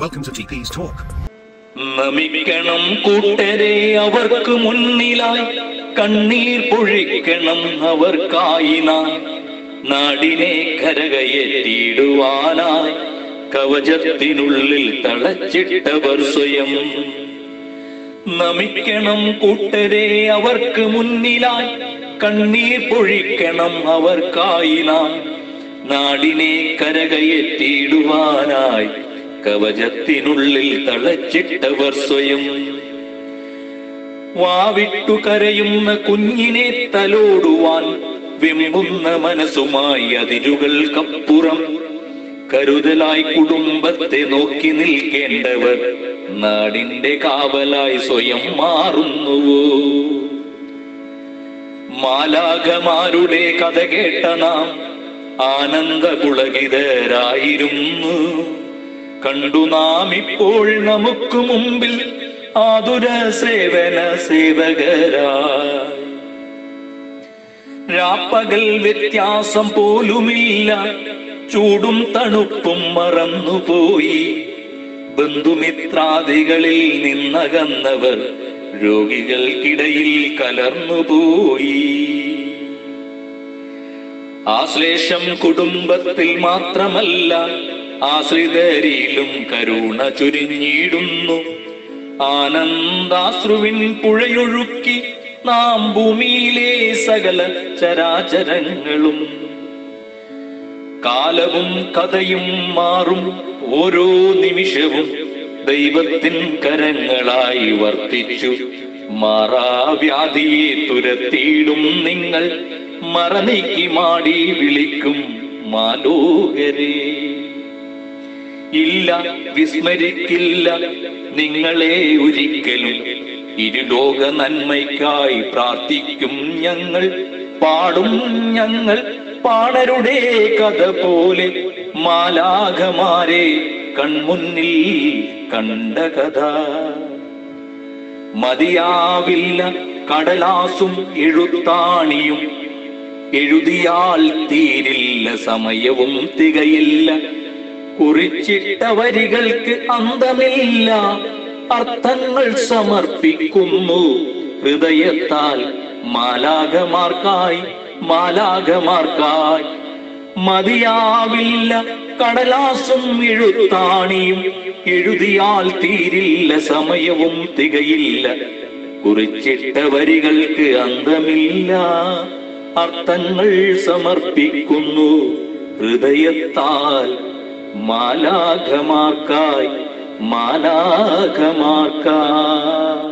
Welcome to TP's Talk. നമിക്കണം കൂട്ടരെ അവർക്ക് മുന്നിലായി കണ്ണീർ പൊഴിക്കണം അവർക്കായി നാം നാടിനെ കരകയറ്റിയിടുവാനായി കവചത്തിനുള്ളിൽ തളച്ചിട്ടവർ സ്വയം നമിക്കണം കൂട്ടരെ അവർക്ക് മുന്നിലായി കണ്ണീർ പൊഴിക്കണം അവർക്കായി നാം നാടിനെ കരകയറ്റിയിടുവാനായി കവചത്തിനുള്ളിൽ തളച്ചിട്ടവർ സ്വയം വാവിട്ടു കരയുന്ന കുഞ്ഞിനെ തലോടുവാൻ വെമ്പുന്ന മനസ്സുമായി അതിരുകൾക്കപ്പുറം കരുതലായി കുടുംബത്തെ നോക്കി നിൽക്കേണ്ടവർ നാടിന്റെ കാവലായി സ്വയം മാറുന്നുവോ മാലാഖമാരുടെ കഥ കേട്ട നാം ആനന്ദപുളകിതരായിരുന്നു കണ്ടു നാം ഇപ്പോൾ നമുക്ക് മുമ്പിൽ ആതുര സേവന സേവകരായി രാപ്പകൽ വ്യത്യാസം പോലുമില്ല ചൂടും തണുപ്പും മറന്നുപോയി ബന്ധുമിത്രാദികളിൽ നിന്നകന്നവർ രോഗികൾക്കിടയിൽ കലർന്നുപോയി ആശ്ലേഷം കുടുംബത്തിൽ മാത്രമല്ല ആശ്രിതരിലും കരുണ ചുരിഞ്ഞിടുന്നു ആനന്ദാശ്രുവിൻ പുഴയൊഴുക്കി നാം ഭൂമിയിലെ സകല ചരാചരങ്ങളും കാലവും കഥയും മാറും ഓരോ നിമിഷവും ദൈവത്തിൻ കരങ്ങളായി വർത്തിച്ചു മാറാവ്യാധിയെ തുരത്തിയിടും നിങ്ങൾ മറനീക്കി മാടി വിളിക്കും മാലോകരെ ഇല്ല വിസ്മരിക്കില്ല നിങ്ങളെ ഒരിക്കലും ഇരുലോക നന്മയ്ക്കായി പ്രാർത്ഥിക്കും ഞങ്ങൾ പാടും ഞങ്ങൾ പാണരുടെ കഥ പോലെ മാലാഖമാരെ കൺമുന്നിൽ കണ്ട കഥ മതിയാവില്ല കടലാസും എഴുത്താണിയും എഴുതിയാൽ തീരില്ല സമയവും തികയില്ല കുറിച്ചിട്ട വരികൾക്ക് അന്തമില്ല അർത്ഥങ്ങൾ സമർപ്പിക്കുന്നു ഹൃദയത്താൽ മാലാകമാർക്കായി മാലാകമാർക്കായി മതിയാവില്ല കടലാസും എഴുത്താണിയും എഴുതിയാൽ തീരില്ല സമയവും തികയില്ല കുറിച്ചിട്ട വരികൾക്ക് അന്തമില്ല അർത്ഥങ്ങൾ സമർപ്പിക്കുന്നു ഹൃദയത്താൽ മാലാഖമാർക്കായി മാലാഖമാർക്കായി